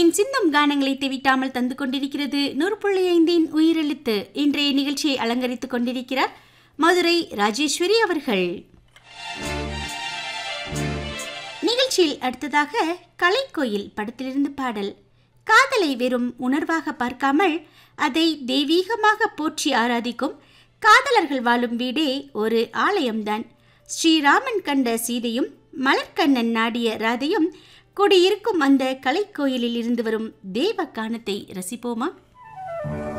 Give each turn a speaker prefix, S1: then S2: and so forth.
S1: தேன் சிந்தும் கானங்களை தெவிட்டாமல் தந்து கொண்டிருக்கிறது நூறு புள்ளி ஐந்தின் உயிரெழுத்து இன்றைய நிகழ்ச்சியை அலங்கரித்துக் கொண்டிருக்கிறார் மதுரை ராஜேஸ்வரி அவர்கள் நிகழ்ச்சியில் அடுத்ததாக கலைக்கோயில் படத்திலிருந்து பாடல் காதலை வெறும் உணர்வாக பார்க்காமல் அதை தெய்வீகமாக போற்றி ஆராதிக்கும் காதலர்கள் வாழும் வீடே ஒரு ஆலயம்தான் ஸ்ரீராமன் கண்ட சீதையும் மலர்க்கண்ணன் நாடிய ராதையும் குடியிருக்கும் அந்த கலைக்கோயிலில் இருந்து வரும் தேவ கானத்தை ரசிப்போமா